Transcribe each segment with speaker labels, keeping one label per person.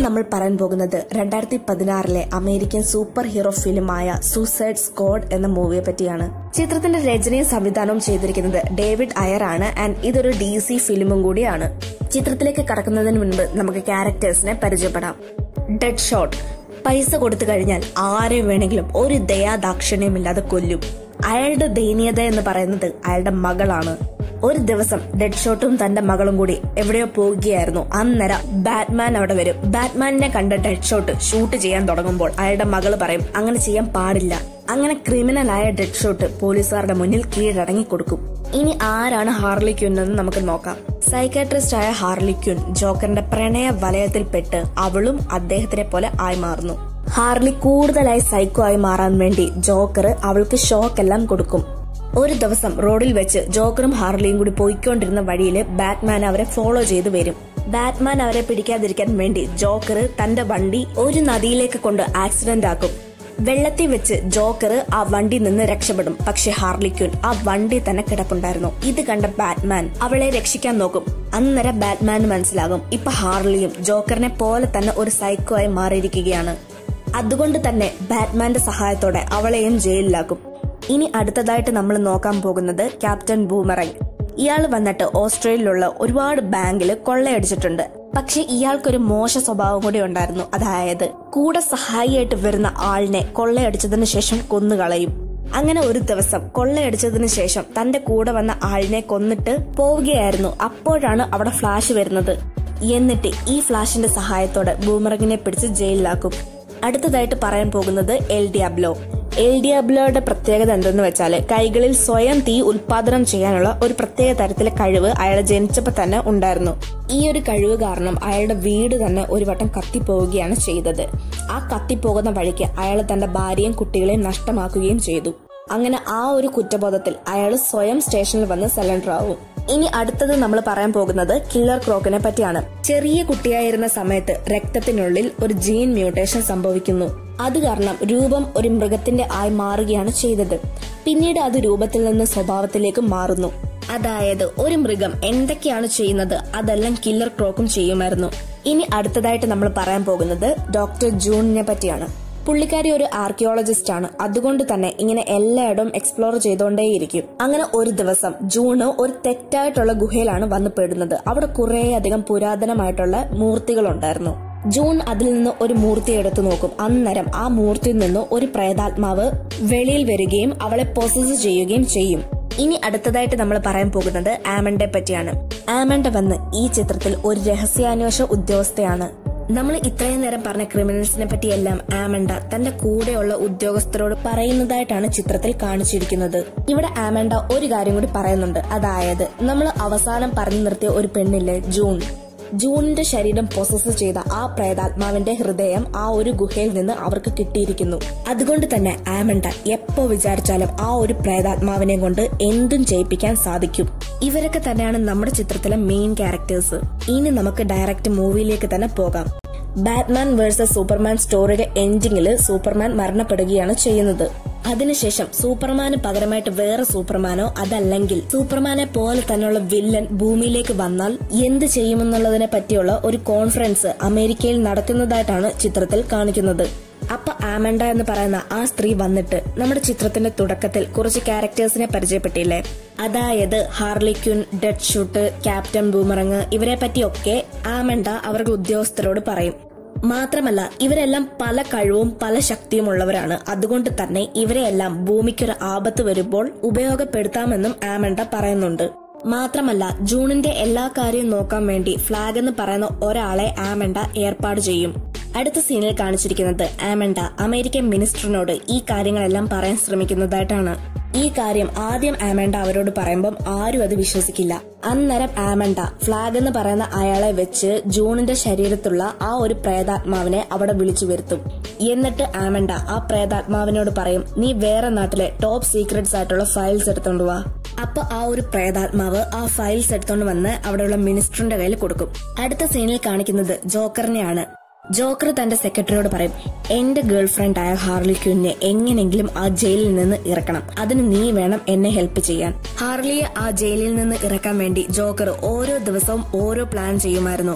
Speaker 1: നമ്മൾ പറയാൻ പോകുന്നത് രണ്ടായിരത്തി പതിനാറിലെ അമേരിക്കൻ സൂപ്പർ ഹീറോ ഫിലിമായ സൂസൈഡ് സ്ക്വാഡ് എന്ന മൂവിയെ പറ്റിയാണ് ചിത്രത്തിന്റെ രചനയും സംവിധാനവും ചെയ്തിരിക്കുന്നത് ഡേവിഡ് അയർ ആണ് ആൻഡ് ഇതൊരു ഡി സി ഫിലിമും കൂടിയാണ് ചിത്രത്തിലേക്ക് കടക്കുന്നതിന് മുൻപ് നമുക്ക് ക്യാരക്ടേഴ്സിനെ പരിചയപ്പെടാം ഡെഡ് ഷോട്ട് പൈസ കൊടുത്തു കഴിഞ്ഞാൽ ആരെ വേണമെങ്കിലും ഒരു ദയാദാക്ഷിണ്യമില്ലാതെ കൊല്ലും അയാളുടെ ദയനീയത എന്ന് പറയുന്നത് അയാളുടെ മകളാണ് ഒരു ദിവസം ഡെഡ് ഷോട്ടും തന്റെ മകളും കൂടി എവിടെയോ പോകുകയായിരുന്നു അന്നേരം ബാറ്റ്മാൻ അവിടെ വരും ബാറ്റ്മാനിനെ കണ്ട ഡെഡ് ഷോട്ട് ഷൂട്ട് ചെയ്യാൻ തുടങ്ങുമ്പോൾ അയാളുടെ മകള് പറയും അങ്ങനെ ചെയ്യാൻ പാടില്ല അങ്ങനെ ക്രിമിനലായ ഡെഡ് ഷോട്ട് പോലീസുകാരുടെ മുന്നിൽ കീഴടങ്ങി കൊടുക്കും ഇനി ആരാണ് ഹാർലി ക്യൂൻ എന്ന് നമുക്ക് നോക്കാം സൈക്കാട്രിസ്റ്റ് ആയ ഹാർലി ക്യൂൻ ജോക്കറിന്റെ പ്രണയ വലയത്തിൽപ്പെട്ട് അവളും അദ്ദേഹത്തിനെ പോലെ ആയി മാറുന്നു ഹാർലി കൂടുതലായി സൈക്കോ ആയി മാറാൻ വേണ്ടി ജോക്കർ അവൾക്ക് ഷോക്കെല്ലാം കൊടുക്കും ഒരു ദിവസം റോഡിൽ വെച്ച് ജോക്കറും ഹാർലിയും കൂടി പോയിക്കൊണ്ടിരുന്ന വഴിയിൽ ബാറ്റ്മാൻ അവരെ ഫോളോ ചെയ്തു വരും ബാറ്റ്മാൻ അവരെ പിടിക്കാതിരിക്കാൻ വേണ്ടി ജോക്കർ തന്റെ വണ്ടി ഒരു നദിയിലേക്ക് കൊണ്ട് ആക്സിഡന്റ് ആക്കും വെള്ളത്തിൽ വെച്ച് ജോക്കർ ആ വണ്ടി നിന്ന് രക്ഷപ്പെടും പക്ഷെ ഹാർലിക്യൂൻ ആ വണ്ടി തന്നെ കിടപ്പുണ്ടായിരുന്നു ഇത് കണ്ട ബാറ്റ്മാൻ അവളെ രക്ഷിക്കാൻ നോക്കും അന്നേരം ബാറ്റ്മാന് മനസ്സിലാകും ഇപ്പൊ ഹാർലിയും ജോക്കറിനെ പോലെ തന്നെ ഒരു സൈക്കോ ആയി മാറിയിരിക്കുകയാണ് അതുകൊണ്ട് തന്നെ ബാറ്റ്മാന്റെ സഹായത്തോടെ അവളെയും ജയിലിലാക്കും ഇനി അടുത്തതായിട്ട് നമ്മൾ നോക്കാൻ പോകുന്നത് ക്യാപ്റ്റൻ ബൂമറങ് ഇയാൾ വന്നിട്ട് ഓസ്ട്രേലിയയിലുള്ള ഒരുപാട് ബാങ്കിൽ കൊള്ളയടിച്ചിട്ടുണ്ട് പക്ഷെ ഇയാൾക്കൊരു മോശ സ്വഭാവം കൂടി ഉണ്ടായിരുന്നു അതായത് കൂടെ സഹായിയായിട്ട് വരുന്ന ആളിനെ കൊള്ളയടിച്ചതിന് ശേഷം കൊന്നുകളയും അങ്ങനെ ഒരു ദിവസം കൊള്ളയടിച്ചതിന് ശേഷം തന്റെ കൂടെ വന്ന ആളിനെ കൊന്നിട്ട് പോവുകയായിരുന്നു അപ്പോഴാണ് അവിടെ ഫ്ലാഷ് വരുന്നത് എന്നിട്ട് ഈ ഫ്ലാഷിന്റെ സഹായത്തോടെ ബൂമറങ്ങിനെ പിടിച്ച് ജയിലിലാക്കും അടുത്തതായിട്ട് പറയാൻ പോകുന്നത് എൽ ഡിയാബ്ലോ എൽ ഡിയാബ്ലോയുടെ പ്രത്യേകത എന്തെന്ന് വെച്ചാൽ കൈകളിൽ സ്വയം തീ ഉൽപാദനം ചെയ്യാനുള്ള ഒരു പ്രത്യേക തരത്തിലെ കഴിവ് അയാൾ ജനിച്ചപ്പോൾ തന്നെ ഉണ്ടായിരുന്നു ഈ ഒരു കഴിവ് കാരണം അയാളുടെ വീട് തന്നെ ഒരു വട്ടം കത്തിപ്പോവുകയാണ് ചെയ്തത് ആ കത്തിപ്പോകുന്ന വഴിക്ക് അയാൾ തന്റെ ഭാര്യയും കുട്ടികളെയും നഷ്ടമാക്കുകയും ചെയ്തു അങ്ങനെ ആ ഒരു കുറ്റബോധത്തിൽ അയാൾ സ്വയം സ്റ്റേഷനിൽ വന്ന് സറണ്ടർ ആവും ഇനി അടുത്തത് നമ്മൾ പറയാൻ പോകുന്നത് കില്ലർ ക്രോക്കിനെ പറ്റിയാണ് ചെറിയ കുട്ടിയായിരുന്ന സമയത്ത് രക്തത്തിനുള്ളിൽ ഒരു ജീൻ മ്യൂട്ടേഷൻ സംഭവിക്കുന്നു അത് കാരണം രൂപം ഒരു മൃഗത്തിന്റെ ആയി മാറുകയാണ് ചെയ്തത് പിന്നീട് അത് രൂപത്തിൽ നിന്ന് സ്വഭാവത്തിലേക്ക് മാറുന്നു അതായത് ഒരു മൃഗം എന്തൊക്കെയാണ് ചെയ്യുന്നത് അതെല്ലാം കില്ലർ ക്രോക്കും ചെയ്യുമായിരുന്നു ഇനി അടുത്തതായിട്ട് നമ്മൾ പറയാൻ പോകുന്നത് ഡോക്ടർ ജൂണിനെ പറ്റിയാണ് പുള്ളിക്കാരി ഒരു ആർക്കിയോളജിസ്റ്റ് ആണ് അതുകൊണ്ട് തന്നെ ഇങ്ങനെ എല്ലായിടവും എക്സ്പ്ലോർ ചെയ്തുകൊണ്ടേയിരിക്കും അങ്ങനെ ഒരു ദിവസം ജൂണ് ഒരു തെറ്റായിട്ടുള്ള ഗുഹയിലാണ് വന്നു പെടുന്നത് അവിടെ കുറേ അധികം പുരാതനമായിട്ടുള്ള മൂർത്തികൾ ഉണ്ടായിരുന്നു ജൂൺ അതിൽ നിന്ന് ഒരു മൂർത്തി എടുത്തു നോക്കും അന്നേരം ആ മൂർത്തിയിൽ നിന്ന് ഒരു പ്രേതാത്മാവ് വെളിയിൽ വരികയും അവളെ പൊസസ് ചെയ്യുകയും ചെയ്യും ഇനി അടുത്തതായിട്ട് നമ്മൾ പറയാൻ പോകുന്നത് ആമന്റെ പറ്റിയാണ് ആമണ്ട വന്ന് ഈ ചിത്രത്തിൽ ഒരു രഹസ്യാന്വേഷണ ഉദ്യോഗസ്ഥയാണ് നമ്മൾ ഇത്രയും നേരം പറഞ്ഞ ക്രിമിനൽസിനെ പറ്റിയെല്ലാം ആമണ്ട തന്റെ കൂടെയുള്ള ഉദ്യോഗസ്ഥരോട് പറയുന്നതായിട്ടാണ് ചിത്രത്തിൽ കാണിച്ചിരിക്കുന്നത് ഇവിടെ ആമണ്ട ഒരു കാര്യം കൂടി പറയുന്നുണ്ട് അതായത് നമ്മൾ അവസാനം പറഞ്ഞു നിർത്തിയ ഒരു പെണ്ണില്ലേ ജൂൺ ജൂണിന്റെ ശരീരം പൊസസ് ചെയ്ത ആ പ്രേതാത്മാവിന്റെ ഹൃദയം ആ ഒരു ഗുഹയിൽ നിന്ന് അവർക്ക് കിട്ടിയിരിക്കുന്നു അതുകൊണ്ട് തന്നെ ആമണ്ട എപ്പോ വിചാരിച്ചാലും ആ ഒരു പ്രേതാത്മാവിനെ കൊണ്ട് എന്തും ചെയ്യിപ്പിക്കാൻ സാധിക്കും ഇവരൊക്കെ തന്നെയാണ് നമ്മുടെ ചിത്രത്തിലെ മെയിൻ ക്യാരക്ടേഴ്സ് ഇനി നമുക്ക് ഡയറക്റ്റ് മൂവിയിലേക്ക് തന്നെ പോകാം ബാറ്റ്മാൻ വേഴ്സസ് സൂപ്പർമാൻ സ്റ്റോറിയുടെ എൻഡിങ്ങിൽ സൂപ്പർമാൻ മരണപ്പെടുകയാണ് ചെയ്യുന്നത് അതിനുശേഷം സൂപ്പർമാന് പകരമായിട്ട് വേറെ സൂപ്പർമാനോ അതല്ലെങ്കിൽ സൂപ്പർമാനെ പോലെ തന്നെയുള്ള വില്ലൻ ഭൂമിയിലേക്ക് വന്നാൽ എന്ത് ചെയ്യുമെന്നുള്ളതിനെ പറ്റിയുള്ള ഒരു കോൺഫറൻസ് അമേരിക്കയിൽ നടക്കുന്നതായിട്ടാണ് ചിത്രത്തിൽ കാണിക്കുന്നത് അപ്പൊ ആമണ്ട എന്ന് പറയുന്ന ആ സ്ത്രീ വന്നിട്ട് നമ്മുടെ ചിത്രത്തിന്റെ തുടക്കത്തിൽ കുറച്ച് ക്യാരക്ടേഴ്സിനെ പരിചയപ്പെട്ടില്ലേ അതായത് Harley Quinn Deadshot captain Boomerang ഇവരെ പറ്റിയൊക്കെ ആമണ്ട അവരുടെ ഉദ്യോഗസ്ഥരോട് പറയും മാത്രമല്ല ഇവരെല്ലാം പല കഴിവും പല ശക്തിയും ഉള്ളവരാണ് അതുകൊണ്ട് തന്നെ ഇവരെയെല്ലാം ഭൂമിക്കൊരു ആപത്ത് വരുമ്പോൾ ഉപയോഗപ്പെടുത്താമെന്നും ആമണ്ട പറയുന്നുണ്ട് മാത്രമല്ല ജൂണിന്റെ എല്ലാ കാര്യവും നോക്കാൻ വേണ്ടി ഫ്ലാഗ് എന്ന് പറയുന്ന ഒരാളെ ആമണ്ട ഏർപ്പാട് ചെയ്യും അടുത്ത സീനിൽ കാണിച്ചിരിക്കുന്നത് ആമണ്ട അമേരിക്കൻ മിനിസ്റ്ററിനോട് ഈ കാര്യങ്ങളെല്ലാം പറയാൻ ശ്രമിക്കുന്നതായിട്ടാണ് ഈ കാര്യം ആദ്യം ആമണ്ട അവരോട് പറയുമ്പം ആരും അത് വിശ്വസിക്കില്ല അന്നേരം ആമണ്ട ഫ്ലാഗ് എന്ന് പറയുന്ന അയാളെ വെച്ച് ജൂണിന്റെ ശരീരത്തുള്ള ആ ഒരു പ്രേതാത്മാവിനെ അവിടെ വിളിച്ചു വരുത്തും എന്നിട്ട് ആമണ്ട ആ പ്രേതാത്മാവിനോട് പറയും നീ വേറെ നാട്ടിലെ ടോപ്പ് സീക്രട്സ് ആയിട്ടുള്ള ഫയൽസ് എടുത്തോണ്ട് വാ അപ്പൊ ആ ഒരു പ്രേതാത്മാവ് ആ ഫയൽസ് എടുത്തോണ്ട് വന്ന് അവിടെയുള്ള മിനിസ്റ്ററിന്റെ കയ്യിൽ കൊടുക്കും അടുത്ത സീനിൽ കാണിക്കുന്നത് ജോക്കറിനെയാണ് ജോക്കർ തന്റെ സെക്രട്ടറിയോട് പറയും എന്റെ ഗേൾ ഫ്രണ്ട് ആയ ഹാർലി ക്യൂനെ എങ്ങനെങ്കിലും ആ ജയിലിൽ നിന്ന് ഇറക്കണം അതിന് നീ വേണം എന്നെ ഹെൽപ്പ് ചെയ്യാൻ ഹാർലിയെ ആ ജയിലിൽ നിന്ന് ഇറക്കാൻ വേണ്ടി ജോക്കർ ഓരോ ദിവസവും ഓരോ പ്ലാൻ ചെയ്യുമായിരുന്നു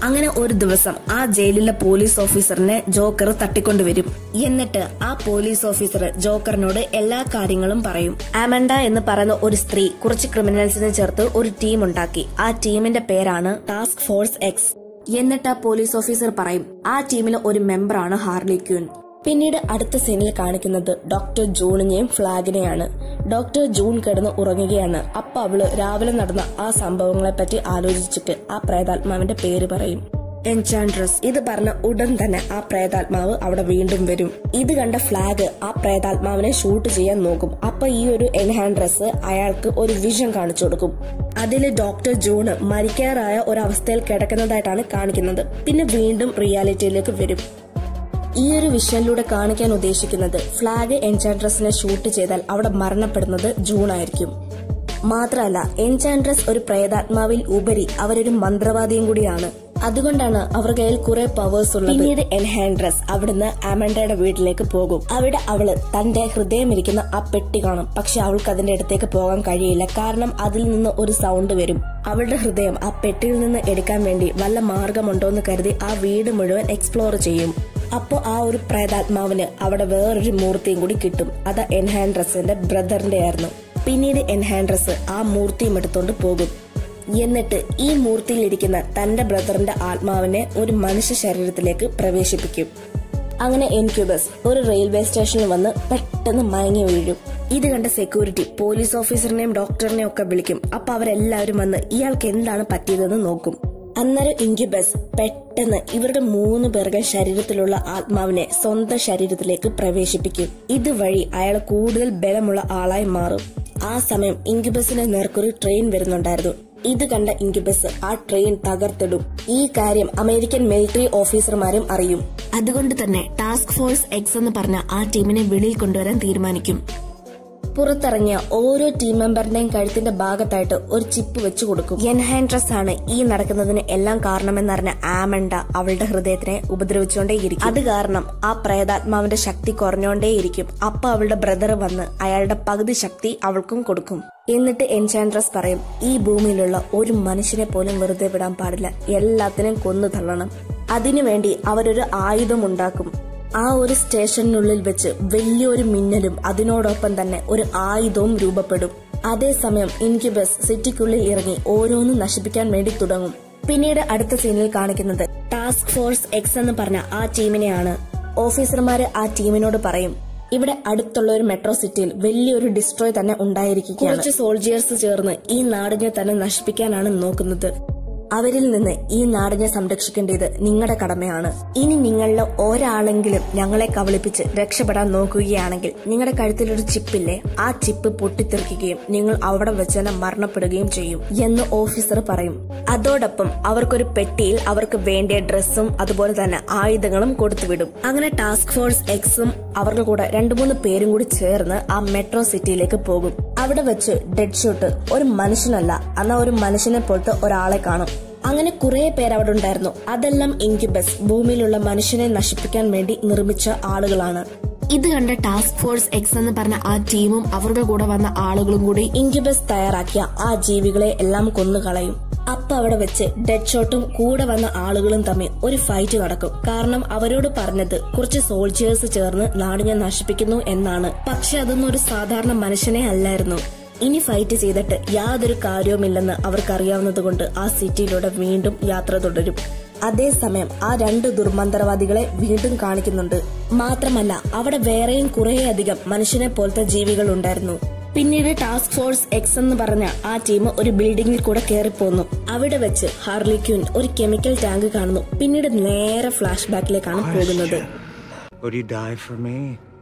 Speaker 1: അങ്ങനെ ഒരു ദിവസം ആ ജയിലിലെ പോലീസ് ഓഫീസറിനെ ജോക്കർ തട്ടിക്കൊണ്ടുവരും എന്നിട്ട് ആ പോലീസ് ഓഫീസർ ജോക്കറിനോട് എല്ലാ കാര്യങ്ങളും പറയും ആമൻഡ എന്ന് പറയുന്ന ഒരു സ്ത്രീ കുറച്ച് ക്രിമിനൽസിനെ ചേർത്ത് ഒരു ടീം ഉണ്ടാക്കി ആ ടീമിന്റെ പേരാണ് ടാസ്ക് ഫോഴ്സ് എക്സ് എന്നിട്ട് ആ പോലീസ് ഓഫീസർ പറയും ആ ടീമിലെ ഒരു മെമ്പറാണ് ഹാർലി ക്യൂൻ പിന്നീട് അടുത്ത സീനിൽ കാണിക്കുന്നത് ഡോക്ടർ ജൂണിനെയും ഫ്ലാഗിനെയാണ് ഡോക്ടർ ജൂൺ കിടന്ന് ഉറങ്ങുകയാണ് അപ്പൊ അവള് രാവിലെ നടന്ന ആ സംഭവങ്ങളെ പറ്റി ആലോചിച്ചിട്ട് ആ പ്രേതാത്മാവിന്റെ പേര് പറയും എൻചാൻഡ്രസ് ഇത് പറഞ്ഞ ഉടൻ തന്നെ ആ പ്രേതാത്മാവ് അവിടെ വീണ്ടും വരും ഇത് കണ്ട ഫ്ലാഗ് ആ പ്രേതാത്മാവിനെ ഷൂട്ട് ചെയ്യാൻ നോക്കും അപ്പൊ ഈ ഒരു എൻഹാൻഡ്രസ് അയാൾക്ക് ഒരു വിഷൻ കാണിച്ചു കൊടുക്കും അതിൽ ഡോക്ടർ ജൂണ് മരിക്കാറായ ഒരവസ്ഥയിൽ കിടക്കുന്നതായിട്ടാണ് കാണിക്കുന്നത് പിന്നെ വീണ്ടും റിയാലിറ്റിയിലേക്ക് വരും ഈ ഒരു വിഷനിലൂടെ കാണിക്കാൻ ഉദ്ദേശിക്കുന്നത് ഫ്ലാഗ് എൻചാൻഡ്രസിനെ ഷൂട്ട് ചെയ്താൽ അവിടെ മരണപ്പെടുന്നത് ജൂൺ ആയിരിക്കും മാത്രമല്ല എൻചാൻഡ്രസ് ഒരു പ്രേതാത്മാവിൽ ഉപരി അവരൊരു മന്ത്രവാദിയും കൂടിയാണ് അതുകൊണ്ടാണ് അവർ കയ്യിൽ കുറെ പവേഴ്സ് ഉള്ളത് പിന്നീട് എൻഹാൻഡ്രസ് അവിടുന്ന് ആമണ്ടയുടെ വീട്ടിലേക്ക് പോകും അവിടെ അവള് തന്റെ ഹൃദയം ഇരിക്കുന്ന ആ പെട്ടി കാണും പക്ഷെ അവൾക്ക് അതിന്റെ അടുത്തേക്ക് പോകാൻ കഴിയില്ല കാരണം അതിൽ നിന്ന് ഒരു സൗണ്ട് വരും അവളുടെ ഹൃദയം ആ പെട്ടിയിൽ നിന്ന് എടുക്കാൻ വേണ്ടി വല്ല മാർഗമുണ്ടോ എന്ന് കരുതി ആ വീട് മുഴുവൻ എക്സ്പ്ലോർ ചെയ്യും അപ്പോ ആ ഒരു പ്രേതാത്മാവിന് അവിടെ വേറൊരു മൂർത്തിയും കൂടി കിട്ടും അത് എൻഹാൻഡ്രസിന്റെ ബ്രദറിന്റെ ആയിരുന്നു പിന്നീട് എൻഹാൻഡ്രസ് ആ മൂർത്തിയും എടുത്തോണ്ട് പോകും എന്നിട്ട് ഈ മൂർത്തിയിലിരിക്കുന്ന തന്റെ ബ്രദറിന്റെ ആത്മാവിനെ ഒരു മനുഷ്യ ശരീരത്തിലേക്ക് പ്രവേശിപ്പിക്കും അങ്ങനെ എൻക്യൂബസ് ഒരു റെയിൽവേ സ്റ്റേഷനിൽ വന്ന് പെട്ടെന്ന് മയങ്ങി വീഴും ഇത് കണ്ട സെക്യൂരിറ്റി പോലീസ് ഓഫീസറിനെയും ഡോക്ടറിനെയും ഒക്കെ വിളിക്കും അപ്പൊ അവരെല്ലാവരും വന്ന് ഇയാൾക്ക് എന്താണ് പറ്റിയതെന്ന് നോക്കും അന്നേരം ഇൻക്യുബസ് പെട്ടെന്ന് ഇവരുടെ മൂന്ന് പേരുടെ ശരീരത്തിലുള്ള ആത്മാവിനെ സ്വന്തം ശരീരത്തിലേക്ക് പ്രവേശിപ്പിക്കും ഇതുവഴി അയാൾ കൂടുതൽ ബലമുള്ള ആളായി മാറും ആ സമയം ഇൻക്യുബസിന് നേർക്കൊരു ട്രെയിൻ വരുന്നുണ്ടായിരുന്നു ഇത് കണ്ട ഇൻക്യുബസ് ആ ട്രെയിൻ തകർത്തിടും ഈ കാര്യം അമേരിക്കൻ മിലിറ്ററി ഓഫീസർമാരും അറിയും അതുകൊണ്ട് തന്നെ ടാസ്ക് ഫോഴ്സ് എക്സ് എന്ന് പറഞ്ഞ ആ ടീമിനെ വെളിയിൽ കൊണ്ടുവരാൻ തീരുമാനിക്കും പുറത്തിറങ്ങിയ ഓരോ ടീം മെമ്പറിന്റെയും കഴുത്തിന്റെ ഭാഗത്തായിട്ട് ഒരു ചിപ്പ് വെച്ചു കൊടുക്കും എൻഹാൻഡ്രസ് ആണ് ഈ നടക്കുന്നതിന് എല്ലാം കാരണമെന്നറിഞ്ഞ ആമണ്ട അവളുടെ ഹൃദയത്തിനെ ഉപദ്രവിച്ചുകൊണ്ടേയിരിക്കും അത് കാരണം ആ പ്രേതാത്മാവിന്റെ ശക്തി കുറഞ്ഞോണ്ടേയിരിക്കും അപ്പൊ അവളുടെ ബ്രദർ വന്ന് അയാളുടെ പകുതി ശക്തി അവൾക്കും കൊടുക്കും എന്നിട്ട് എൻചാൻഡ്രസ് പറയും ഈ ഭൂമിയിലുള്ള ഒരു മനുഷ്യനെ പോലും വെറുതെ വിടാൻ പാടില്ല എല്ലാത്തിനും കൊന്നു തള്ളണം അതിനുവേണ്ടി അവരൊരു ആയുധം ഉണ്ടാക്കും ആ ഒരു സ്റ്റേഷനുള്ളിൽ വെച്ച് വലിയൊരു മിന്നലും അതിനോടൊപ്പം തന്നെ ഒരു ആയുധവും രൂപപ്പെടും അതേസമയം ഇൻക്യുബസ് സിറ്റിക്കുള്ളിൽ ഇറങ്ങി ഓരോന്നും നശിപ്പിക്കാൻ വേണ്ടി തുടങ്ങും പിന്നീട് അടുത്ത സീനിൽ കാണിക്കുന്നത് ടാസ്ക് ഫോഴ്സ് എക്സ് എന്ന് പറഞ്ഞ ആ ടീമിനെയാണ് ഓഫീസർമാര് ആ ടീമിനോട് പറയും ഇവിടെ അടുത്തുള്ള ഒരു മെട്രോ സിറ്റിയിൽ വലിയൊരു ഡിസ്ട്രോയ് തന്നെ ഉണ്ടായിരിക്കുകയാണ് കുറച്ച് സോൾജിയേഴ്സ് ചേർന്ന് ഈ നാടിനെ തന്നെ നശിപ്പിക്കാനാണ് നോക്കുന്നത് അവരിൽ നിന്ന് ഈ നാടിനെ സംരക്ഷിക്കേണ്ടത് നിങ്ങളുടെ കടമയാണ് ഇനി നിങ്ങളിൽ ഒരാളെങ്കിലും ഞങ്ങളെ കബളിപ്പിച്ച് രക്ഷപ്പെടാൻ നോക്കുകയാണെങ്കിൽ നിങ്ങളുടെ കഴുത്തിലൊരു ചിപ്പില്ലേ ആ ചിപ്പ് പൊട്ടിത്തെറിക്കുകയും നിങ്ങൾ അവിടെ വെച്ച് തന്നെ മരണപ്പെടുകയും ചെയ്യും എന്ന് ഓഫീസർ പറയും അതോടൊപ്പം അവർക്കൊരു പെട്ടിയിൽ അവർക്ക് വേണ്ടിയ ഡ്രസ്സും അതുപോലെ തന്നെ ആയുധങ്ങളും കൊടുത്തുവിടും അങ്ങനെ ടാസ്ക് ഫോഴ്സ് എക്സും അവരുടെ കൂടെ രണ്ടു മൂന്ന് പേരും കൂടി ചേർന്ന് ആ മെട്രോ സിറ്റിയിലേക്ക് പോകും അവിടെ വെച്ച് ഡെഡ് ഷോട്ട് ഒരു മനുഷ്യനല്ല എന്നാൽ ഒരു മനുഷ്യനെ പോലത്തെ ഒരാളെ കാണും അങ്ങനെ കുറെ പേര് അവിടെ ഉണ്ടായിരുന്നു അതെല്ലാം ഇൻക്യുബസ് ഭൂമിയിലുള്ള മനുഷ്യനെ നശിപ്പിക്കാൻ വേണ്ടി നിർമ്മിച്ച ആളുകളാണ് ഇത് കണ്ട ടാസ്ക് ഫോഴ്സ് എക്സ് എന്ന് പറഞ്ഞ ആ ടീമും അവരുടെ കൂടെ വന്ന ആളുകളും കൂടി ഇൻക്യുബസ് തയ്യാറാക്കിയ ആ ജീവികളെ എല്ലാം കൊന്നുകളയും അപ്പൊ അവിടെ വെച്ച് ഡെഡ് ഷോട്ടും കൂടെ വന്ന ആളുകളും തമ്മിൽ ഒരു ഫൈറ്റ് നടക്കും കാരണം അവരോട് പറഞ്ഞത് കുറച്ച് സോൾജിയേഴ്സ് ചേർന്ന് നാടിനെ നശിപ്പിക്കുന്നു എന്നാണ് പക്ഷെ അതൊന്നും ഒരു സാധാരണ മനുഷ്യനെ അല്ലായിരുന്നു ഇനി ഫൈറ്റ് ചെയ്തിട്ട് യാതൊരു കാര്യവുമില്ലെന്ന് അവർക്കറിയാവുന്നതുകൊണ്ട് ആ സിറ്റിയിലൂടെ വീണ്ടും യാത്ര തുടരും അതേസമയം ആ രണ്ട് ദുർമന്ത്രവാദികളെ വീണ്ടും കാണിക്കുന്നുണ്ട് മാത്രമല്ല അവിടെ വേറെയും കുറേയധികം മനുഷ്യനെ പോലത്തെ ജീവികൾ ഉണ്ടായിരുന്നു പിന്നീട് ടാസ്ക് ഫോഴ്സ് എക്സ് എന്ന് പറഞ്ഞ ആ ടീം ഒരു ബിൽഡിംഗിൽ കൂടെ കയറിപ്പോന്നു അവിടെ വെച്ച് ഹാർലിക്യൂൻ ഒരു കെമിക്കൽ ടാങ്ക് കാണുന്നു പിന്നീട് നേരെ ഫ്ലാഷ് ബാക്കിലേക്കാണ് പോകുന്നത്
Speaker 2: Would you die for me?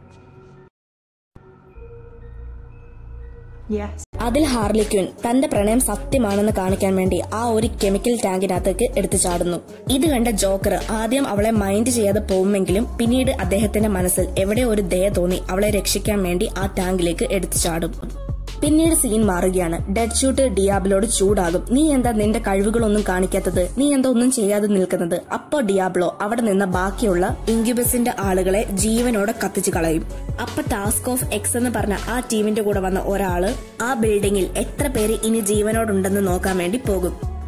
Speaker 3: Yes.
Speaker 1: അതിൽ ഹാർലിക്യൂൻ തന്റെ പ്രണയം സത്യമാണെന്ന് കാണിക്കാൻ വേണ്ടി ആ ഒരു കെമിക്കൽ ടാങ്കിനകത്തേക്ക് എടുത്തു ചാടുന്നു ഇത് കണ്ട ജോക്കർ ആദ്യം അവളെ മൈൻഡ് ചെയ്യാതെ പോകുമെങ്കിലും പിന്നീട് അദ്ദേഹത്തിന്റെ മനസ്സിൽ എവിടെ ഒരു ദയ തോന്നി അവളെ രക്ഷിക്കാൻ വേണ്ടി ആ ടാങ്കിലേക്ക് എടുത്തു ചാടും പിന്നീട് സീൻ മാറുകയാണ് ഡെഡ് ഷൂട്ട് ഡിയാബിലോട് ചൂടാകും നീ എന്താ നിന്റെ കഴിവുകളൊന്നും കാണിക്കാത്തത് നീ എന്താ ഒന്നും ചെയ്യാതെ നിൽക്കുന്നത് അപ്പോ ഡിയാബ്ലോ അവിടെ നിന്ന് ബാക്കിയുള്ള ഇൻക്യുബസിന്റെ ആളുകളെ ജീവനോടെ കത്തിച്ചു കളയും അപ്പൊ ടാസ്ക് ഓഫ് എക്സ് എന്ന് പറഞ്ഞ ആ ടീമിന്റെ കൂടെ വന്ന ഒരാള് ആ ബിൽഡിംഗിൽ എത്ര പേര് ഇനി ജീവനോടുണ്ടെന്ന് നോക്കാൻ വേണ്ടി പോകും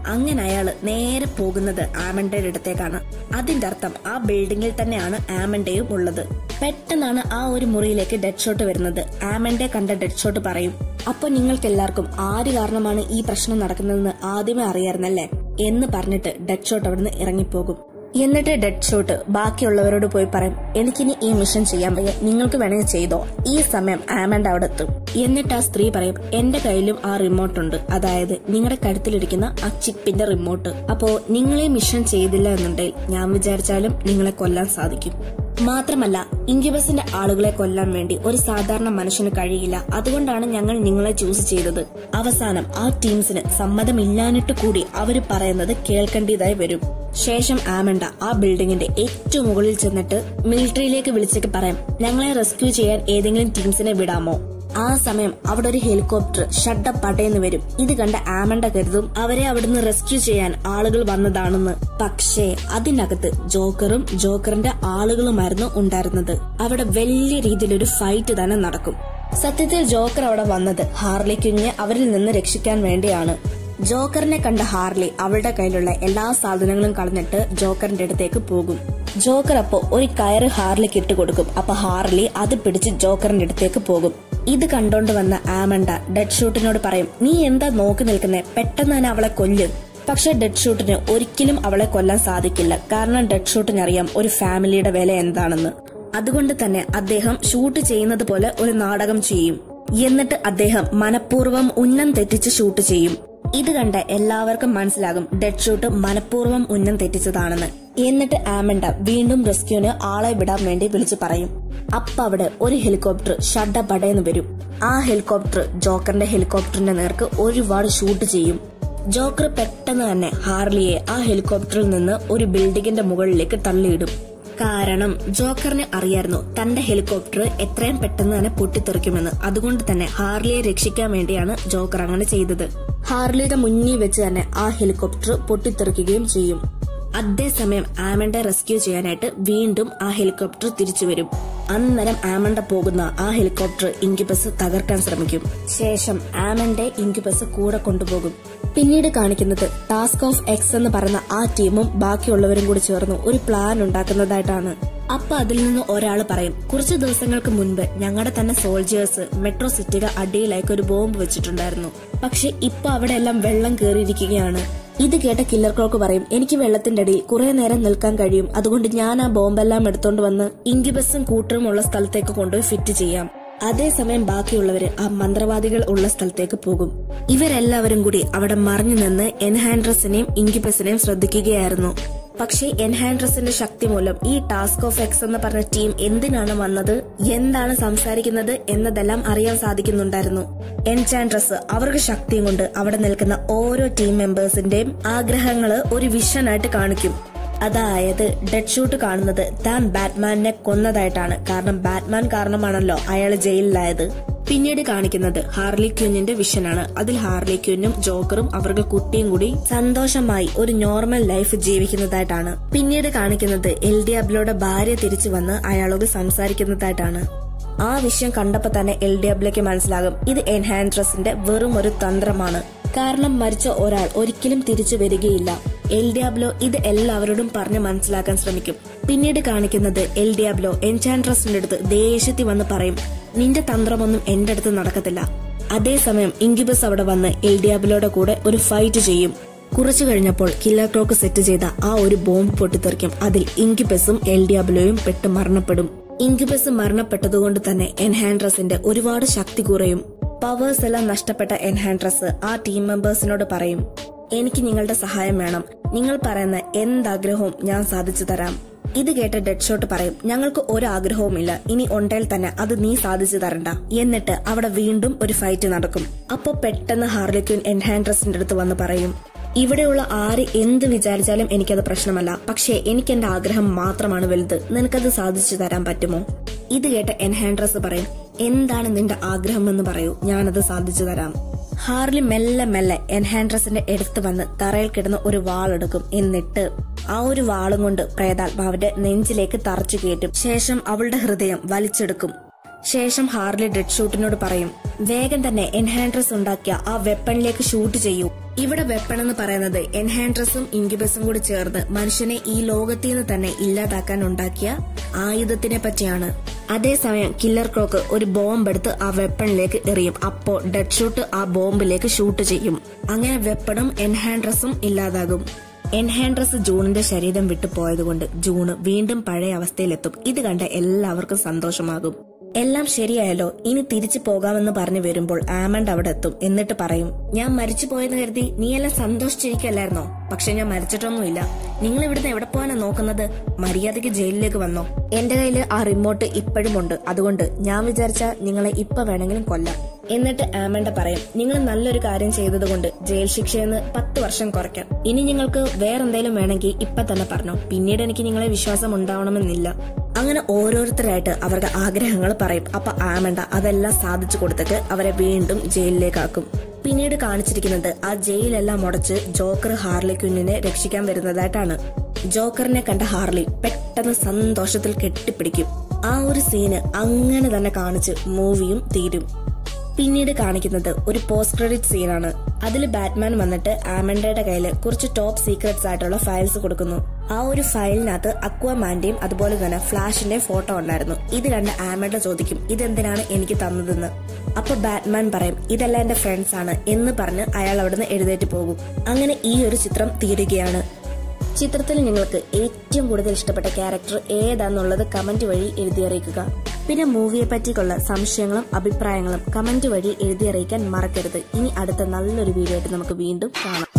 Speaker 1: അങ്ങനെ അയാള് നേരെ പോകുന്നത് ആമണ്ടയുടെ അടുത്തേക്കാണ് അതിന്റെ അർത്ഥം ആ ബിൽഡിംഗിൽ തന്നെയാണ് ആമണ്ടയും ഉള്ളത് പെട്ടെന്നാണ് ആ ഒരു മുറിയിലേക്ക് ഡെഡ് ഷോട്ട് വരുന്നത് ആമണ്ടെ കണ്ട ഡെഡ് ഷോട്ട് പറയും അപ്പൊ നിങ്ങൾക്ക് എല്ലാവർക്കും ആര് കാരണമാണ് ഈ പ്രശ്നം നടക്കുന്നതെന്ന് ആദ്യമേ അറിയായിരുന്നല്ലേ എന്ന് പറഞ്ഞിട്ട് ഡെഡ് ഷോട്ട് അവിടുന്ന് ഇറങ്ങിപ്പോകും എന്നിട്ട് ഡെഡ് ഷോട്ട് ബാക്കിയുള്ളവരോട് പോയി പറയും എനിക്കിനി ഈ മിഷൻ ചെയ്യാൻ വയ്യ നിങ്ങൾക്ക് വേണമെങ്കിൽ ചെയ്തോ ഈ സമയം ആമണ്ട് അവിടെ എത്തും എന്നിട്ട് ആ സ്ത്രീ പറയും എന്റെ കയ്യിലും ആ റിമോട്ട് ഉണ്ട് അതായത് നിങ്ങളുടെ കഴുത്തിലിരിക്കുന്ന ആ ചിപ്പിന്റെ റിമോട്ട് അപ്പോ നിങ്ങളെ മിഷൻ ചെയ്തില്ല എന്നുണ്ടെങ്കിൽ ഞാൻ വിചാരിച്ചാലും നിങ്ങളെ കൊല്ലാൻ സാധിക്കും മാത്രമല്ല ഇൻക്യുബസിന്റെ ആളുകളെ കൊല്ലാൻ വേണ്ടി ഒരു സാധാരണ മനുഷ്യന് കഴിയില്ല അതുകൊണ്ടാണ് ഞങ്ങൾ നിങ്ങളെ ചൂസ് ചെയ്തത് അവസാനം ആ ടീംസിന് സമ്മതമില്ലാഞ്ഞിട്ട് കൂടി അവര് പറയുന്നത് കേൾക്കേണ്ടതായി വരും ശേഷം ആമണ്ട ആ ബിൽഡിംഗിന്റെ ഏറ്റവും മുകളിൽ ചെന്നിട്ട് മിലിറ്ററിയിലേക്ക് വിളിച്ചേക്ക് പറയാം ഞങ്ങളെ റെസ്ക്യൂ ചെയ്യാൻ ഏതെങ്കിലും ടീംസിനെ വിടാമോ ആ സമയം അവിടെ ഒരു ഹെലികോപ്റ്റർ ഷഡ പടയെന്ന് വരും ഇത് കണ്ട ആമണ്ട കരുതും അവരെ അവിടുന്ന് റെസ്ക്യൂ ചെയ്യാൻ ആളുകൾ വന്നതാണെന്ന് പക്ഷേ അതിനകത്ത് ജോക്കറും ജോക്കറിന്റെ ആളുകളുമായിരുന്നു ഉണ്ടായിരുന്നത് അവിടെ വലിയ രീതിയിലൊരു ഫൈറ്റ് തന്നെ നടക്കും സത്യത്തിൽ ജോക്കർ അവിടെ വന്നത് ഹാർലി കുഞ്ഞ് അവരിൽ നിന്ന് രക്ഷിക്കാൻ വേണ്ടിയാണ് ജോക്കറിനെ കണ്ട ഹാർലി അവളുടെ കയ്യിലുള്ള എല്ലാ സാധനങ്ങളും കളഞ്ഞിട്ട് ജോക്കറിന്റെ അടുത്തേക്ക് പോകും ജോക്കർ അപ്പോ ഒരു കയറ് ഹാർലിക്ക് ഇട്ട് കൊടുക്കും അപ്പൊ ഹാർലി അത് പിടിച്ച് ജോക്കറിന്റെ അടുത്തേക്ക് പോകും ഇത് കണ്ടോണ്ട് വന്ന ആമണ്ട ഡെഡ് ഷൂട്ടിനോട് പറയും നീ എന്താ നോക്കി നിൽക്കുന്നേ പെട്ടെന്ന് തന്നെ അവളെ കൊല്ലും പക്ഷെ ഡെഡ് ഷൂട്ടിന് ഒരിക്കലും അവളെ കൊല്ലാൻ സാധിക്കില്ല കാരണം ഡെഡ് ഷൂട്ടിന് അറിയാം ഒരു ഫാമിലിയുടെ വില എന്താണെന്ന് അതുകൊണ്ട് തന്നെ അദ്ദേഹം ഷൂട്ട് ചെയ്യുന്നത് പോലെ ഒരു നാടകം ചെയ്യും എന്നിട്ട് അദ്ദേഹം മനഃപൂർവ്വം ഉന്നം തെറ്റിച്ച് ഷൂട്ട് ചെയ്യും ഇത് കണ്ട എല്ലാവർക്കും മനസ്സിലാകും ഡെഡ് ഷൂട്ട് മനഃപൂർവ്വം ഉന്നം തെറ്റിച്ചതാണെന്ന് എന്നിട്ട് ആമണ്ട വീണ്ടും റെസ്ക്യൂന് ആളെ വിടാൻ വേണ്ടി വിളിച്ചു പറയും അപ്പ അവിടെ ഒരു ഹെലികോപ്റ്റർ ഷഡ പടയെന്ന് വരും ആ ഹെലികോപ്റ്റർ ജോക്കറിന്റെ ഹെലികോപ്റ്ററിന്റെ നേർക്ക് ഒരുപാട് ഷൂട്ട് ചെയ്യും ജോക്കർ പെട്ടെന്ന് തന്നെ ഹാർലിയെ ആ ഹെലികോപ്റ്ററിൽ നിന്ന് ഒരു ബിൽഡിങ്ങിന്റെ മുകളിലേക്ക് തള്ളിയിടും കാരണം ജോക്കറിന് അറിയായിരുന്നു തന്റെ ഹെലികോപ്റ്റർ എത്രയും പെട്ടെന്ന് തന്നെ പൊട്ടിത്തെറിക്കുമെന്ന് അതുകൊണ്ട് തന്നെ ഹാർലിയെ രക്ഷിക്കാൻ വേണ്ടിയാണ് ജോക്കർ അങ്ങനെ ചെയ്തത് ഹാർലിയുടെ മുന്നിൽ വെച്ച് തന്നെ ആ ഹെലികോപ്റ്റർ പൊട്ടിത്തെറിക്കുകയും ചെയ്യും അതേസമയം ആമണ്ടെ റെസ്ക്യൂ ചെയ്യാനായിട്ട് വീണ്ടും ആ ഹെലികോപ്റ്റർ തിരിച്ചു വരും അന്നേരം ആമണ്ട പോകുന്ന ആ ഹെലികോപ്റ്റർ ഇൻക്യുബസ് തകർക്കാൻ ശ്രമിക്കും ശേഷം ആമന്റെ ഇൻക്യുബസ് കൂടെ കൊണ്ടുപോകും പിന്നീട് കാണിക്കുന്നത് ടാസ്ക് ഓഫ് എക്സ് എന്ന് പറയുന്ന ആ ടീമും ബാക്കിയുള്ളവരും കൂടി ചേർന്ന് ഒരു പ്ലാൻ ഉണ്ടാക്കുന്നതായിട്ടാണ് അപ്പൊ അതിൽ നിന്ന് ഒരാൾ പറയും കുറച്ചു ദിവസങ്ങൾക്ക് മുൻപ് ഞങ്ങളുടെ തന്നെ സോൾജേഴ്സ് മെട്രോ സിറ്റിയുടെ അടിയിലേക്ക് ഒരു ബോംബ് വെച്ചിട്ടുണ്ടായിരുന്നു പക്ഷെ ഇപ്പൊ അവിടെ എല്ലാം വെള്ളം കയറിയിരിക്കുകയാണ് ഇത് കേട്ട കില്ലർ ക്രോക്ക് പറയും എനിക്ക് വെള്ളത്തിന്റെ അടിയിൽ കുറെ നേരം നിൽക്കാൻ കഴിയും അതുകൊണ്ട് ഞാൻ ആ ബോംബെല്ലാം എടുത്തോണ്ട് വന്ന് ഇൻക്യുബസും കൂട്ടറും ഉള്ള സ്ഥലത്തേക്ക് കൊണ്ടുപോയി ഫിറ്റ് ചെയ്യാം അതേസമയം ബാക്കിയുള്ളവര് ആ മന്ത്രവാദികൾ ഉള്ള സ്ഥലത്തേക്ക് പോകും ഇവരെല്ലാവരും കൂടി അവിടെ മറിഞ്ഞു നിന്ന് എൻഹാൻഡ്രസിനെയും ഇൻക്യുബസിനെയും ശ്രദ്ധിക്കുകയായിരുന്നു പക്ഷേ എൻഹാൻഡ്രസിന്റെ ശക്തി മൂലം ഈ ടാസ്ക് ഓഫ് എക്സ് എന്ന് പറഞ്ഞ ടീം എന്തിനാണ് വന്നത് എന്താണ് സംസാരിക്കുന്നത് എന്നതെല്ലാം അറിയാൻ സാധിക്കുന്നുണ്ടായിരുന്നു എൻചാൻഡ്രസ് അവർക്ക് ശക്തിയും കൊണ്ട് അവിടെ നിൽക്കുന്ന ഓരോ ടീം മെമ്പേഴ്സിന്റെയും ആഗ്രഹങ്ങള് ഒരു വിഷനായിട്ട് കാണിക്കും അതായത് ഡെഡ് ഷൂട്ട് കാണുന്നത് താൻ ബാറ്റ്മാനെ കൊന്നതായിട്ടാണ് കാരണം ബാറ്റ്മാൻ കാരണമാണല്ലോ അയാൾ ജയിലിലായത് പിന്നീട് കാണിക്കുന്നത് ഹാർലി ക്യൂനിന്റെ വിഷനാണ് അതിൽ ഹാർലി ക്യൂനും ജോക്കറും അവർക്ക് കുട്ടിയും കൂടി സന്തോഷമായി ഒരു നോർമൽ ലൈഫ് ജീവിക്കുന്നതായിട്ടാണ് പിന്നീട് കാണിക്കുന്നത് എൽ ഡി അബ്ലോയുടെ ഭാര്യ തിരിച്ചു വന്ന് അയാളോട് സംസാരിക്കുന്നതായിട്ടാണ് ആ വിഷയം കണ്ടപ്പോ തന്നെ എൽ ഡി അബ്ലോയ്ക്ക് മനസ്സിലാകും ഇത് എൻഹാൻഡ്രസിന്റെ വെറും ഒരു തന്ത്രമാണ് കാരണം മരിച്ച ഒരാൾ ഒരിക്കലും തിരിച്ചു വരികയില്ല എൽ ഡിയാബ്ലോ ഇത് എല്ലാവരോടും പറഞ്ഞ് മനസ്സിലാക്കാൻ ശ്രമിക്കും പിന്നീട് കാണിക്കുന്നത് എൽ ഡിയാബ്ലോ എൻചാൻഡ്രസിന്റെ അടുത്ത് ദേഷ്യത്തിൽ വന്ന് പറയും നിന്റെ തന്ത്രമൊന്നും എന്റെ അടുത്ത് നടക്കത്തില്ല അതേസമയം ഇൻക്യുബസ് അവിടെ വന്ന് എൽ ഡിയാബ്ലോയുടെ കൂടെ ഒരു ഫൈറ്റ് ചെയ്യും കുറച്ചു കഴിഞ്ഞപ്പോൾ കില്ലർ ക്ലോക്ക് സെറ്റ് ചെയ്ത ആ ഒരു ബോംബ് പൊട്ടിത്തെറിക്കും അതിൽ ഇൻക്യുബസും എൽ ഡിയാബ്ലോയും പെട്ട് മരണപ്പെടും ഇൻക്യുബസ് മരണപ്പെട്ടതുകൊണ്ട് തന്നെ എൻഹാൻഡ്രസിന്റെ ഒരുപാട് ശക്തി കുറയും പവേഴ്സ് എല്ലാം നഷ്ടപ്പെട്ട എൻഹാൻഡ്രസ് ആ ടീം മെമ്പേഴ്സിനോട് പറയും എനിക്ക് നിങ്ങളുടെ സഹായം വേണം നിങ്ങൾ പറയുന്ന എന്താഗ്രഹവും ഞാൻ സാധിച്ചു തരാം ഇത് കേട്ട ഡെഡ് ഷോട്ട് പറയും ഞങ്ങൾക്ക് ഒരു ആഗ്രഹവുമില്ല ഇനി ഉണ്ടേൽ തന്നെ അത് നീ സാധിച്ചു തരണ്ട എന്നിട്ട് അവിടെ വീണ്ടും ഒരു ഫൈറ്റ് നടക്കും അപ്പൊ പെട്ടെന്ന് ഹാർലിക്യൂൻ എൻഹാൻഡ്രസിന്റെ അടുത്ത് വന്ന് പറയും ഇവിടെയുള്ള ആര് എന്ത് വിചാരിച്ചാലും എനിക്കത് പ്രശ്നമല്ല പക്ഷേ എനിക്ക് എന്റെ ആഗ്രഹം മാത്രമാണ് വലുത് നിനക്കത് സാധിച്ചു തരാൻ പറ്റുമോ ഇത് കേട്ട എൻഹാൻഡ്രസ് പറയും എന്താണ് നിന്റെ ആഗ്രഹം എന്ന് പറയൂ ഞാനത് സാധിച്ചു തരാം ഹാർലി മെല്ലെ മെല്ലെ എൻഹാൻഡ്രസിന്റെ അടുത്ത് വന്ന് തറയിൽ കിടന്ന് ഒരു വാളെടുക്കും എന്നിട്ട് ആ ഒരു വാളും കൊണ്ട് പ്രേതാത്മാവിന്റെ നെഞ്ചിലേക്ക് തറച്ചു കയറ്റും ശേഷം അവളുടെ ഹൃദയം വലിച്ചെടുക്കും ശേഷം ഹാർലി ഡെഡ് ഷൂട്ടിനോട് പറയും വേഗം തന്നെ എൻഹാൻഡ്രസ് ഉണ്ടാക്കിയ ആ വെപ്പണിലേക്ക് ഷൂട്ട് ചെയ്യൂ ഇവിടെ വെപ്പൺ എന്ന് പറയുന്നത് എൻഹാൻഡ്രസും ഇൻക്യുബസും കൂടി ചേർന്ന് മനുഷ്യനെ ഈ ലോകത്തിൽ നിന്ന് തന്നെ ഇല്ലാതാക്കാൻ ഉണ്ടാക്കിയ ആയുധത്തിനെ പറ്റിയാണ് അതേസമയം കില്ലർ ക്രോക്ക് ഒരു ബോംബ് എടുത്ത് ആ വെപ്പണിലേക്ക് എറിയും അപ്പോ ഡെഡ് ഷൂട്ട് ആ ബോംബിലേക്ക് ഷൂട്ട് ചെയ്യും അങ്ങനെ വെപ്പണും എൻഹാൻഡ്രസും ഇല്ലാതാകും എൻഹാൻഡ്രസ് ജൂണിന്റെ ശരീരം വിട്ടു പോയതുകൊണ്ട് ജൂണ് വീണ്ടും പഴയ അവസ്ഥയിലെത്തും ഇത് കണ്ട എല്ലാവർക്കും സന്തോഷമാകും എല്ലാം ശരിയായല്ലോ ഇനി തിരിച്ചു പോകാമെന്ന് പറഞ്ഞു വരുമ്പോൾ ആമണ്ട് അവിടെ എത്തും എന്നിട്ട് പറയും ഞാൻ മരിച്ചു പോയെന്ന് കരുതി നീയെല്ലാം സന്തോഷിച്ചിരിക്കല്ലായിരുന്നോ പക്ഷെ ഞാൻ മരിച്ചിട്ടൊന്നുമില്ല നിങ്ങൾ ഇവിടുന്ന് എവിടെ പോകാനാ നോക്കുന്നത് മര്യാദയ്ക്ക് ജയിലിലേക്ക് വന്നോ എന്റെ കയ്യിൽ ആ റിമോട്ട് ഇപ്പോഴും ഉണ്ട് അതുകൊണ്ട് ഞാൻ വിചാരിച്ച നിങ്ങളെ ഇപ്പൊ വേണമെങ്കിലും കൊല്ലാം എന്നിട്ട് ആമണ്ട പറയും നിങ്ങൾ നല്ലൊരു കാര്യം ചെയ്തതുകൊണ്ട് ജയിൽ ശിക്ഷയെന്ന് പത്ത് വർഷം കുറയ്ക്കാം ഇനി നിങ്ങൾക്ക് വേറെന്തെങ്കിലും വേണമെങ്കിൽ ഇപ്പൊ തന്നെ പറഞ്ഞോ പിന്നീട് എനിക്ക് നിങ്ങളെ വിശ്വാസം ഉണ്ടാവണമെന്നില്ല അങ്ങനെ ഓരോരുത്തരായിട്ട് അവരുടെ ആഗ്രഹങ്ങൾ പറയും അപ്പൊ ആമണ്ട അതെല്ലാം സാധിച്ചു കൊടുത്തിട്ട് അവരെ വീണ്ടും ജയിലിലേക്കാക്കും പിന്നീട് കാണിച്ചിരിക്കുന്നത് ആ ജയിലെല്ലാം മുടച്ച് ജോക്കർ ഹാർലി ക്വിന്നിനെ രക്ഷിക്കാൻ വരുന്നതായിട്ടാണ് ജോക്കറിനെ കണ്ട ഹാർലി പെട്ടെന്ന് സന്തോഷത്തിൽ കെട്ടിപ്പിടിക്കും ആ ഒരു സീന് അങ്ങനെ തന്നെ കാണിച്ച് മൂവിയും തീരും പിന്നീട് കാണിക്കുന്നത് ഒരു പോസ്റ്റ് ക്രെഡിറ്റ് സീനാണ് അതിൽ ബാറ്റ്മാൻ വന്നിട്ട് ആമണ്ടയുടെ കയ്യിൽ കുറച്ച് ടോപ്പ് സീക്രട്സ് ആയിട്ടുള്ള ഫയൽസ് കൊടുക്കുന്നു ആ ഒരു ഫയലിനകത്ത് അക്വാമാന്റെയും അതുപോലെ തന്നെ ഫ്ലാഷിന്റെയും ഫോട്ടോ ഉണ്ടായിരുന്നു ഇത് കണ്ട് ആമണ്ട ചോദിക്കും ഇതെന്തിനാണ് എനിക്ക് തന്നതെന്ന് അപ്പൊ ബാറ്റ്മാൻ പറയും ഇതെല്ലാം എന്റെ ഫ്രണ്ട്സ് ആണ് എന്ന് പറഞ്ഞ് അയാൾ അവിടുന്ന് എഴുന്നേറ്റ് പോകും അങ്ങനെ ഈ ഒരു ചിത്രം തീരുകയാണ് ചിത്രത്തിൽ നിങ്ങൾക്ക് ഏറ്റവും കൂടുതൽ ഇഷ്ടപ്പെട്ട ക്യാരക്ടർ ഏതാന്നുള്ളത് കമന്റ് വഴി എഴുതി അറിയിക്കുക പിന്നെ മൂവിയെ പറ്റിയുള്ള സംശയങ്ങളും അഭിപ്രായങ്ങളും കമന്റ് വഴി എഴുതി അറിയിക്കാൻ മറക്കരുത് ഇനി അടുത്ത നല്ലൊരു വീഡിയോ ആയിട്ട് നമുക്ക് വീണ്ടും കാണാം